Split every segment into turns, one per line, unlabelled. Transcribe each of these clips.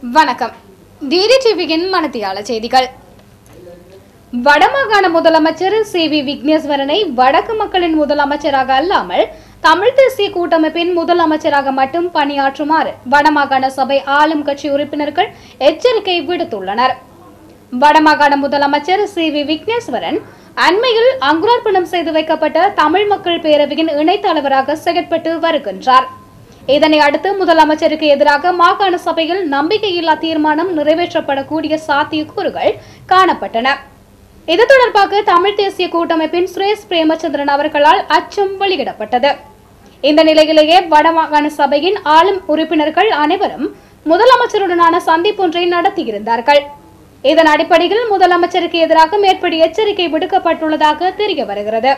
வணக்கம் டிடி டிவியின் மனத்தியாள செய்திகள் வடமாகாண முதலமைச்சர் சி வி விக்னேஸ்வரனை வடக்கு மக்களின் முதலமைச்சராக அல்லாமல் தமிழ் தேசிய கூட்டமைப்பின் முதலமைச்சராக மட்டும் பணியாற்றுமாறு வடமாகாண சபை ஆளும் கட்சி உறுப்பினர்கள் எச்சரிக்கை விடுத்துள்ளனர் வடமாகாண முதலமைச்சர் சி வி விக்னேஸ்வரன் அண்மையில் அங்குரார்ப்பணம் செய்து வைக்கப்பட்ட தமிழ் மக்கள் பேரவையின் இணைத் தலைவராக செயற்பட்டு வருகின்றார் இதனை அடுத்து முதலமைச்சருக்கு எதிராக மாகாண சபையில் நம்பிக்கையில்லா தீர்மானம் நிறைவேற்றப்படக்கூடிய சாத்தியக்கூறுகள் காணப்பட்டன இது தொடர்பாக தமிழ் தேசிய கூட்டமைப்பின் சுரேஷ் பிரேமச்சந்திரன் அவர்களால் அச்சம் வெளியிடப்பட்டது இந்த நிலையிலேயே வடமாகாண சபையின் ஆளும் உறுப்பினர்கள் அனைவரும் முதலமைச்சருடனான சந்திப்பொன்றை நடத்தியிருந்தார்கள் இதன் அடிப்படையில் முதலமைச்சருக்கு எதிராக மேற்படி எச்சரிக்கை விடுக்கப்பட்டுள்ளதாக தெரிய வருகிறது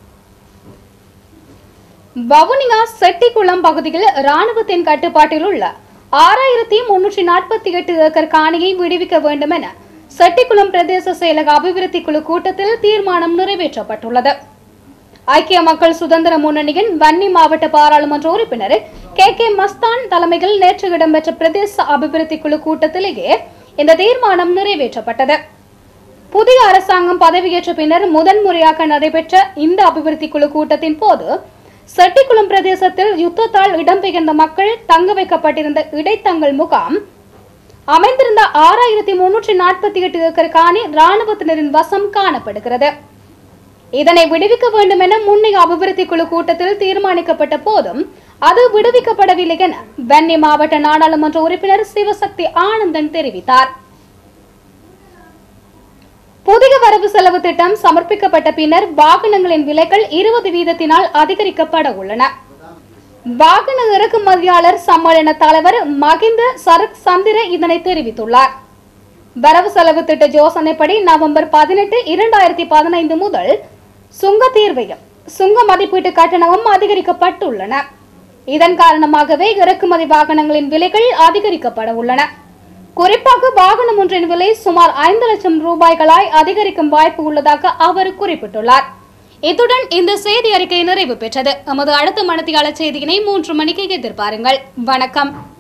வவுனியா செட்டிக்குளம் பகுதியில் ராணுவத்தின் கட்டுப்பாட்டில் உள்ள ஆறாயிரத்தி முன்னூற்றி நாற்பத்தி எட்டு ஏக்கர் காணியை விடுவிக்க வேண்டும் என செட்டிக்குளம் பிரதேச செயலக அபிவிருத்தி குழு கூட்டத்தில் தீர்மானம் நிறைவேற்றப்பட்டுள்ளது ஐக்கிய மக்கள் சுதந்திர முன்னணியின் வன்னி மாவட்ட பாராளுமன்ற உறுப்பினர் கே கே மஸ்தான் தலைமையில் நேற்று இடம்பெற்ற பிரதேச அபிவிருத்தி குழு கூட்டத்திலேயே இந்த தீர்மானம் நிறைவேற்றப்பட்டது புதிய அரசாங்கம் பதவியேற்ற பின்னர் முதன்முறையாக நடைபெற்ற இந்த அபிவிருத்தி குழு கூட்டத்தின் போது செட்டிக்குளம் பிரதேசத்தில் யுத்தத்தால் இடம்பெயர்ந்த மக்கள் தங்க வைக்கப்பட்டிருந்த இடைத்தங்கல் முகாம் அமைந்திருந்த ஆறாயிரத்தி முன்னூற்றி நாற்பத்தி எட்டு ஏக்கர் காணி ராணுவத்தினரின் வசம் காணப்படுகிறது இதனை விடுவிக்க வேண்டும் என முன்னைய அபிவிருத்தி குழு கூட்டத்தில் தீர்மானிக்கப்பட்ட போதும் அது விடுவிக்கப்படவில்லை என வன்னி மாவட்ட நாடாளுமன்ற உறுப்பினர் சிவசக்தி ஆனந்தன் தெரிவித்தார் புதிய வரவு செலவு திட்டம் சமர்ப்பிக்கப்பட்ட பின்னர் வாகனங்களின் விலைகள் இருபது வீதத்தினால் அதிகரிக்கப்பட உள்ளன வாகன இறக்குமதியாளர் சம்மேளன தலைவர் மகிந்த சரத் சந்திர இதனை தெரிவித்துள்ளார் வரவு செலவு திட்ட யோசனைப்படி நவம்பர் பதினெட்டு இரண்டாயிரத்தி பதினைந்து முதல் சுங்க தீர்வையும் சுங்க மதிப்பீட்டு கட்டணமும் அதிகரிக்கப்பட்டுள்ளன இதன் காரணமாகவே இறக்குமதி வாகனங்களின் விலைகள் அதிகரிக்கப்பட உள்ளன குறிப்பாக வாகனம் ஒன்றின் விலை சுமார் ஐந்து லட்சம் ரூபாய்களாய் அதிகரிக்கும் வாய்ப்பு உள்ளதாக அவர் குறிப்பிட்டுள்ளார் இத்துடன் இந்த செய்தி அறிக்கை நிறைவு பெற்றது எமது அடுத்த மனத்தியாளர் செய்தியினை மூன்று மணிக்கு எதிர்பாருங்கள் வணக்கம்